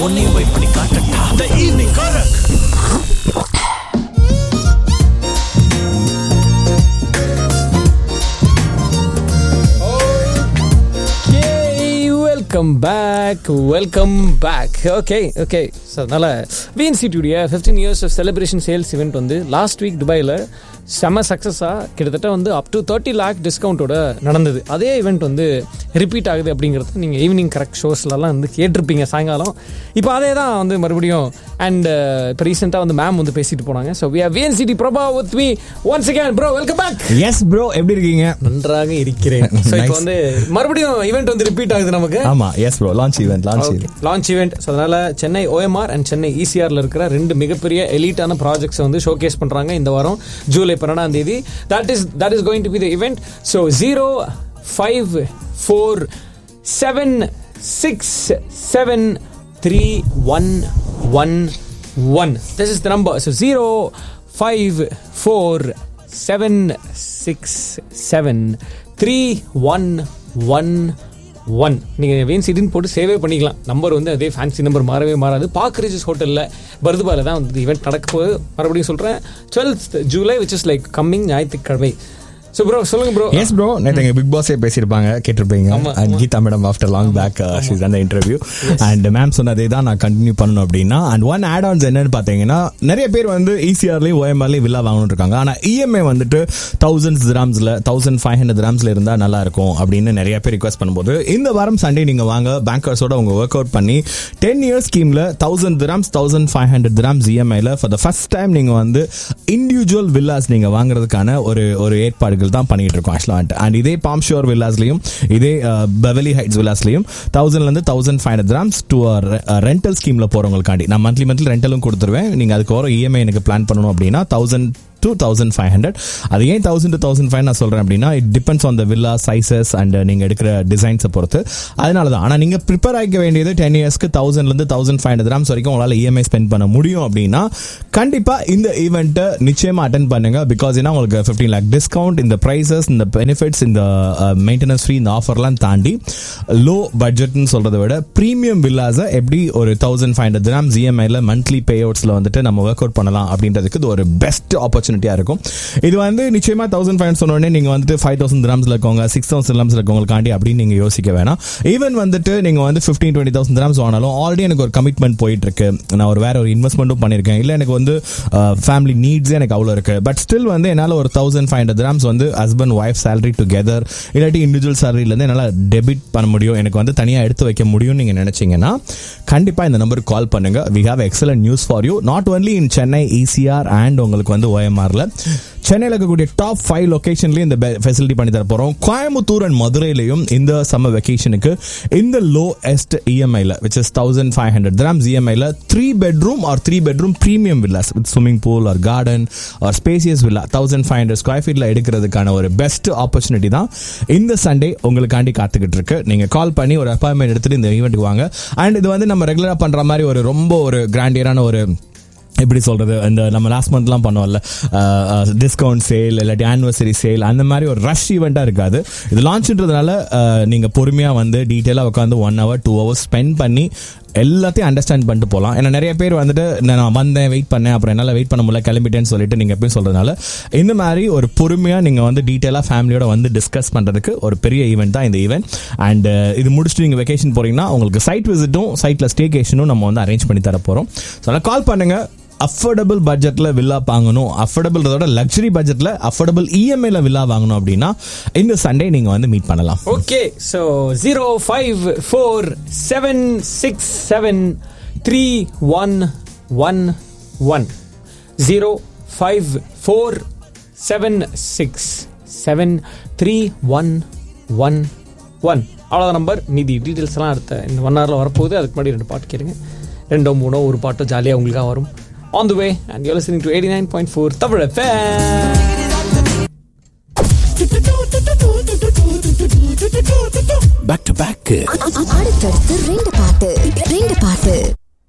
உன்னையும் போய் பண்ணி காட்டட்டா த ஈவினிங் கரக் welcome back welcome back okay okay so அதனால் விஎன்சிடியுடைய fifteen years of celebration sales event வந்து லாஸ்ட் வீக் துபாயில் செம சக்ஸஸாக கிட்டத்தட்ட வந்து அப் டு தேர்ட்டி லேக் டிஸ்கவுண்ட்டோட நடந்தது அதே ஈவெண்ட் வந்து ரிப்பீட் ஆகுது அப்படிங்கிறது நீங்கள் ஈவினிங் கரெக்ட் ஷோஸ்லலாம் வந்து கேட்டிருப்பீங்க சாயங்காலம் இப்போ அதே தான் வந்து மறுபடியும் அண்ட் இப்போ ரீசெண்டாக வந்து மேம் வந்து பேசிட்டு போனாங்க so V VNCT Prabha with me once again bro welcome back yes bro எப்படி இருக்கீங்க நன்றாக இருக்கிறேன் ஸோ இப்போ Nice. வந்து மறுபடியும் ஈவெண்ட் வந்து ரிப்பீட் ஆகுது நமக்கு ஆமா yes bro launch event launch event launch event so அதனால சென்னை ஓஎம்ஆர் அண்ட் சென்னை இசிஆர்ல இருக்கிற ரெண்டு மிகப்பெரிய எலீட்டான ப்ராஜெக்ட்ஸ் வந்து ஷோகேஸ் பண்றாங்க இந்த வாரம் ஜூலை பன்னெண்டாம் தேதி that is that is going to be the event so zero five four seven six seven three one one one this is the number so zero five four seven six seven three one one one நீங்கள் வேன் சிட்டின்னு போட்டு சேவே பண்ணிக்கலாம் number வந்து அதே fancy number மாறவே மாறாது பார்க் ரிஜஸ் ஹோட்டலில் பர்துபால தான் வந்து ஈவெண்ட் நடக்க போகுது மறுபடியும் சொல்கிறேன் twelfth July which is like coming ஞாயிற்றுக்கிழமை ஸோ ப்ரோ சொல்லுங்க ப்ரோ எஸ் ப்ரோ நேற்று எங்க பிக் பாஸே பேசியிருப்பாங்க கேட்டிருப்பீங்க ஆமா, அண்ட் ஆமா. Geetha madam after long back she's அந்த இன்டர்வியூ அண்ட் மேம் சொன்னதே தான் நான் கண்டினியூ பண்ணணும் அப்படின்னா அண்ட் ஒன் ஆட் ஆன்ஸ் என்னன்னு பார்த்தீங்கன்னா நிறைய பேர் வந்து ஈசிஆர்லேயும் ஓஎம்ஆர்லேயும் வில்லா வாங்கணும் இருக்காங்க ஆனால் இஎம்ஐ வந்துட்டு தௌசண்ட்ஸ் கிராம்ஸில் தௌசண்ட் ஃபைவ் ஹண்ட்ரட் கிராம்ஸில் இருந்தால் நல்லா இருக்கும் அப்படின்னு நிறைய பேர் ரிக்வஸ்ட் பண்ணும்போது இந்த வாரம் சண்டே நீங்கள் வாங்க பேங்கர்ஸோட உங்க ஒர்க் அவுட் பண்ணி டென் இயர்ஸ் ஸ்கீமில் thousand grams thousand five hundred grams இஎம்ஐல ஃபார் த ஃபர்ஸ்ட் டைம் நீங்கள் வந்து இண்டிவிஜுவல் வில்லாஸ் நீங்கள் வாங்குறதுக்கான ஒரு ஒரு ஏற்பாடுகள் தான் பண்ணிட்டு இருக்கோம் ஆக்சுவலாக அண்ட் இதே பாம் ஷோர் வில்லாஸ்லையும் இதே பெவலி ஹைட்ஸ் வில்லாஸ்லையும் தௌசண்ட்லேருந்து thousand five hundred grams to rental ஸ்கீமில் போகிறவங்களுக்காண்டி நான் மந்த்லி மந்த்லி ரெண்டலும் கொடுத்துருவேன் நீங்கள் அதுக்கு வர இஎம்ஐ எனக்கு பிளான் பண்ணணும் அப்படின்னா thousand to thousand five hundred அது ஏன் தௌசண்ட் டு தௌசண்ட் ஃபைவ் நான் சொல்கிறேன் அப்படின்னா it depends on the villa sizes and நீங்கள் எடுக்கிற டிசைன்ஸை பொறுத்து அதனால தான் ஆனால் நீங்கள் ப்ரிப்பேர் ஆகிக்க வேண்டியது டென் இயர்ஸ்க்கு தௌசண்ட்லேருந்து தௌசண்ட் ஃபைவ் ஹண்ட்ரட் கிராம்ஸ் வரைக்கும் உங்களால் இஎம்ஐ ஸ்பெண்ட் பண்ண முடியும் அப்படின்னா கண்டிப்பாக இந்த ஈவெண்ட்டை நிச்சயமாக அட்டன் பண்ணுங்க பிகாஸ் ஏன்னா உங்களுக்கு ஃபிஃப்டீன் லேக் டிஸ்கவுண்ட் இந்த ப்ரைசஸ் இந்த பெனிஃபிட்ஸ் இந்த மெயின்டெனன்ஸ் ஃப்ரீ இந்த ஆஃபர்லாம் தாண்டி லோ பட்ஜெட்னு சொல்கிறத விட ப்ரீமியம் வில்லாஸை எப்படி ஒரு தௌசண்ட் ஃபைவ் ஹண்ட்ரட் கிராம்ஸ் இஎம்ஐல மந்த்லி பே அவுட்ஸில் வந்துட்டு நம்ம ஒர்க் அவுட் பண்ணலாம் அப்படின்றதுக்கு இது ஒரு பெஸ்ட் ஆப்பர்ச்சுனிட்டியாக இருக்கும் இது வந்து நிச்சயமாக தௌசண்ட் ஃபைவ் சொன்ன உடனே நீங்கள் வந்துட்டு ஃபைவ் தௌசண்ட் கிராம்ஸில் இருக்கவங்க சிக்ஸ் தௌசண்ட் கிராம்ஸில் இருக்கவங்களுக்காண்டி அப்படின்னு நீங்கள் யோசிக்க வேணாம் ஈவன் வந்துட்டு நீங்கள் வந்து ஃபிஃப்டீன் டுவெண்ட்டி தௌசண்ட் கிராம்ஸ் வாங்கினாலும் ஆல்ரெடி எனக்கு ஒரு கமிட்மெண்ட் போயிட்டு இருக்கு நான் ஒரு வேற ஒரு இன்வெஸ்ட்மெண்ட்டும் பண்ணியிருக்கேன் இல்லை எனக்கு வந்து ஃபேமிலி நீட்ஸே எனக்கு அவ்வளோ இருக்கு பட் ஸ்டில் வந்து என்னால் ஒரு தௌசண்ட் ஃபைவ் ஹண்ட்ரட் கிராம்ஸ் வந்து ஹஸ்பண்ட் ஒய்ஃப் சேலரி டுகெதர் இல்லாட்டி இண்டிவிஜுவல் சேலரியிலேருந்து என்னால் டெபிட் பண்ண முடியும் எனக்கு வந்து தனியாக எடுத்து வைக்க முடியும்னு நீங்கள் நினைச்சீங்கன்னா கண்டிப்பாக இந்த நம்பருக்கு கால் பண்ணுங்க we have excellent news for you not only in Chennai ECR and உங்களுக்கு வந்து ஓஎம்ஆர்ல சென்னையில் இருக்கக்கூடிய டாப் ஃபைவ் லொகேஷன்லயும் இந்த ஃபெசிலிட்டி பண்ணி தர போறோம் கோயம்புத்தூர் அண்ட் மதுரையிலையும் இந்த சம்மர் வெக்கேஷனுக்கு இந்த லோ எஸ்ட் இஎம்ஐல which is thousand five hundred grams இஎம்ஐல three bedroom or three bedroom premium villas with swimming pool or garden or spacious villa thousand five hundred square ஃபீட்ல எடுக்கிறதுக்கான ஒரு பெஸ்ட் ஆப்பர்ச்சுனிட்டி தான் இந்த சண்டே உங்களுக்காண்டி காத்துக்கிட்டு இருக்கு நீங்க கால் பண்ணி ஒரு அப்பாயின்மெண்ட் எடுத்துட்டு இந்த ஈவெண்ட்டுக்கு வாங்க அண்ட் இது வந்து நம்ம ரெகுலரா பண்ற மாதிரி ஒரு ரொம்ப ஒரு கிராண்டியரான ஒரு எப்படி சொல்றது இந்த நம்ம லாஸ்ட் மந்த்லாம் பண்ணுவோம்ல டிஸ்கவுண்ட் சேல் இல்லாட்டி ஆனிவர்சரி சேல் அந்த மாதிரி ஒரு ரஷ் ஈவெண்ட்டாக இருக்காது இது லான்ச்ன்றதுனால நீங்கள் பொறுமையாக வந்து டீட்டெயிலாக உட்காந்து one hour two hours spend பண்ணி எல்லாத்தையும் அண்டர்ஸ்டாண்ட் பண்ணிட்டு போகலாம் ஏன்னா நிறைய பேர் வந்துட்டு நான் வந்தேன் வெயிட் பண்ணேன் அப்புறம் என்னால் வெயிட் பண்ண முடியல கிளம்பிட்டேன்னு சொல்லிட்டு நீங்கள் எப்பயும் சொல்றதுனால இந்த மாதிரி ஒரு பொறுமையாக நீங்கள் வந்து டீட்டெயிலாக ஃபேமிலியோட வந்து டிஸ்கஸ் பண்ணுறதுக்கு ஒரு பெரிய ஈவெண்ட் தான் இந்த ஈவெண்ட் அண்ட் இது முடிச்சுட்டு நீங்கள் வெக்கேஷன் போறீங்கன்னா உங்களுக்கு சைட் விசிட்டும் சைட்டில் ஸ்டேகேஷனும் நம்ம வந்து அரேஞ்ச் பண்ணி தர போகிறோம் ஸோ அதனால் கால் பண்ணுங்க அஃபோர்டபுள் பட்ஜெட்ல வில்லா வாங்கணும் அஃபோர்டபுள்ன்றதோட லக்ஸரி பட்ஜெட்ல அஃபோர்டபுள் இஎம்ஐல வில்லா வாங்கணும் அப்படின்னா இந்த சண்டே நீங்க வந்து மீட் பண்ணலாம் okay so zero five four seven six seven three one one one zero five four seven six seven three one one one அவ்வளோதான் நம்பர் மீதி டீட்டெயில்ஸ் எல்லாம் அடுத்த இந்த ஒன் ஹவரில் வரப்போகுது அதுக்கு முன்னாடி ரெண்டு பாட்டு கேளுங்க ரெண்டோ மூணோ ஒரு பாட்டோ ஜாலியாக உங்களுக்காக வரும் on the way and you listening to eighty nine point four Tamil back to back அடுத்தடுத்து ரெண்டு பாட்டு ரெண்டு பாட்டு